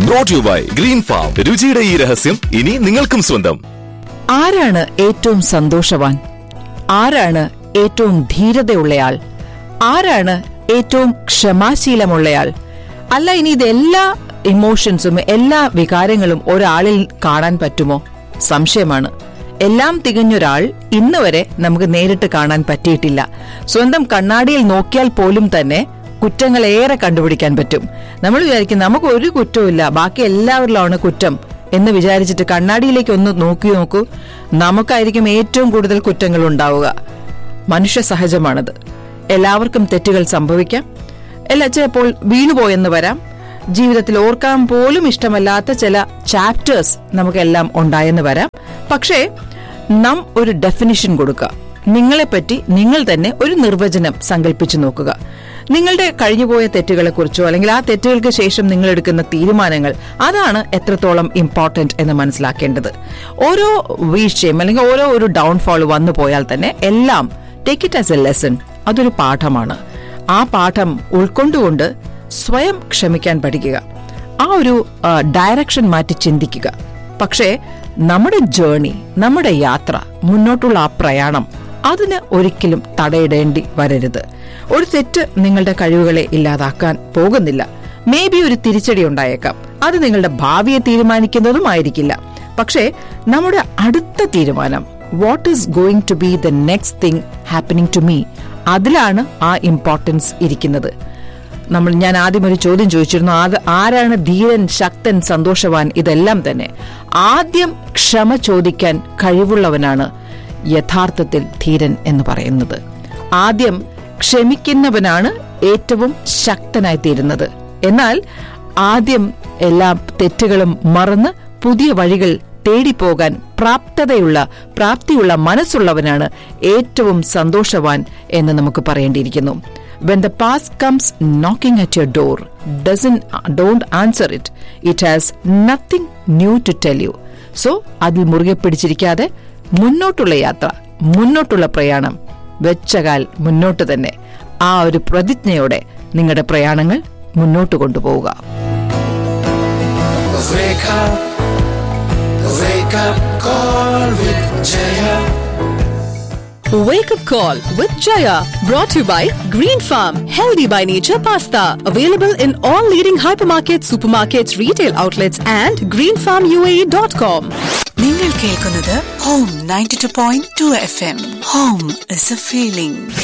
Brought you by green farm രുചിയുടെ ഈ രഹസ്യം ഇനി നിങ്ങൾക്കും സ്വന്തം ആരാണ് ഏറ്റവും സന്തോഷവാൻ ആരാണ് ഏറ്റവും ധീരതയുള്ളയാൾ ആരാണ് ഏറ്റവും ക്ഷമാശീലമുള്ളയാൾ അല്ല ഇനി ഇതെല്ലാ ഇമോഷൻസും എല്ലാ വികാരങ്ങളും ഒരാളിൽ കാണാൻ പറ്റുമോ സംശയമാണ് എല്ലാം തികഞ്ഞൊരാൾ ഇന്ന് വരെ നമുക്ക് നേരിട്ട് കാണാൻ പറ്റിയിട്ടില്ല സ്വന്തം കണ്ണാടിയിൽ നോക്കിയാൽ പോലും തന്നെ കുറ്റങ്ങൾ ഏറെ കണ്ടുപിടിക്കാൻ പറ്റും നമ്മൾ വിചാരിക്കും നമുക്ക് ഒരു കുറ്റവും ബാക്കി എല്ലാവരിലാണ് കുറ്റം എന്ന് വിചാരിച്ചിട്ട് കണ്ണാടിയിലേക്ക് ഒന്ന് നോക്കി നോക്കൂ നമുക്കായിരിക്കും ഏറ്റവും കൂടുതൽ കുറ്റങ്ങൾ ഉണ്ടാവുക മനുഷ്യ സഹജമാണത് എല്ലാവർക്കും തെറ്റുകൾ സംഭവിക്കാം എല്ലാ ചിലപ്പോൾ വീണുപോയെന്ന് വരാം ജീവിതത്തിൽ ഓർക്കാൻ പോലും ഇഷ്ടമല്ലാത്ത ചില ചാപ്റ്റേഴ്സ് നമുക്കെല്ലാം ഉണ്ടായെന്ന് വരാം പക്ഷേ നാം ഒരു ഡെഫിനിഷൻ കൊടുക്കുക നിങ്ങളെപ്പറ്റി നിങ്ങൾ തന്നെ ഒരു നിർവചനം സങ്കല്പിച്ചു നോക്കുക നിങ്ങളുടെ കഴിഞ്ഞുപോയ തെറ്റുകളെക്കുറിച്ചോ അല്ലെങ്കിൽ ആ തെറ്റുകൾക്ക് ശേഷം നിങ്ങൾ എടുക്കുന്ന തീരുമാനങ്ങൾ അതാണ് എത്രത്തോളം ഇമ്പോർട്ടന്റ് എന്ന് മനസ്സിലാക്കേണ്ടത് ഓരോ വീഴ്ചയും അല്ലെങ്കിൽ ഓരോ ഒരു ഡൗൺഫോൾ വന്നു പോയാൽ തന്നെ എല്ലാം take it as a lesson അതൊരു പാഠമാണ് ആ പാഠം ഉൾക്കൊണ്ടുകൊണ്ട് സ്വയം ക്ഷമിക്കാൻ പഠിക്കുക ആ ഒരു ഡയറക്ഷൻ മാറ്റി ചിന്തിക്കുക പക്ഷേ നമ്മുടെ ജേണി നമ്മുടെ യാത്ര മുന്നോട്ടുള്ള ആ പ്രയാണം അതിന് ഒരിക്കലും തടയിടേണ്ടി വരരുത് ഒരു തെറ്റ് നിങ്ങളുടെ കഴിവുകളെ ഇല്ലാതാക്കാൻ പോകുന്നില്ല മേ ബി ഒരു തിരിച്ചടി ഉണ്ടായേക്കാം അത് നിങ്ങളുടെ ഭാവിയെ തീരുമാനിക്കുന്നതുമായിരിക്കില്ല പക്ഷേ നമ്മുടെ അടുത്ത തീരുമാനം what is going to be the next thing happening to me അതിലാണ് ആ ഇമ്പോർട്ടൻസ് ഇരിക്കുന്നത് നമ്മൾ ഞാൻ ആദ്യം ഒരു ചോദ്യം ചോദിച്ചിരുന്നു അത് ആരാണ് ധീരൻ ശക്തൻ സന്തോഷവാൻ ഇതെല്ലാം തന്നെ ആദ്യം ക്ഷമ ചോദിക്കാൻ കഴിവുള്ളവനാണ് യഥാർത്ഥത്തിൽ ധീരൻ എന്ന് പറയുന്നത് ആദ്യം ക്ഷമിക്കുന്നവനാണ് ഏറ്റവും ശക്തനായി തീരുന്നത് എന്നാൽ ആദ്യം എല്ലാ തെറ്റുകളും മറന്ന് പുതിയ വഴികൾ തേടിപ്പോകാൻ പ്രാപ്തതയുള്ള പ്രാപ്തിയുള്ള മനസ്സുള്ളവനാണ് ഏറ്റവും സന്തോഷവാൻ എന്ന് നമുക്ക് പറയേണ്ടിയിരിക്കുന്നു when the past comes knocking at your door doesn't don't answer it it has nothing new to tell you so അതിൽ മുറുകെ പിടിച്ചിരിക്കാതെ മുന്നോട്ടുള്ള യാത്ര മുന്നോട്ടുള്ള പ്രയാണം വെച്ചകാൽ മുന്നോട്ട് തന്നെ ആ ഒരു പ്രതിജ്ഞയോടെ നിങ്ങളുടെ പ്രയാണങ്ങൾ മുന്നോട്ട് കൊണ്ടുപോവുക Wake up, wake up, call with Jaya. Wake up call with Jaya brought to you by Green Farm Healthy by Nature Pasta available in all leading hypermarkets, supermarkets, retail outlets and greenfarmuae.com. നിങ്ങൾ കേൾക്കുന്നത് home ninety two point two F M home is a feeling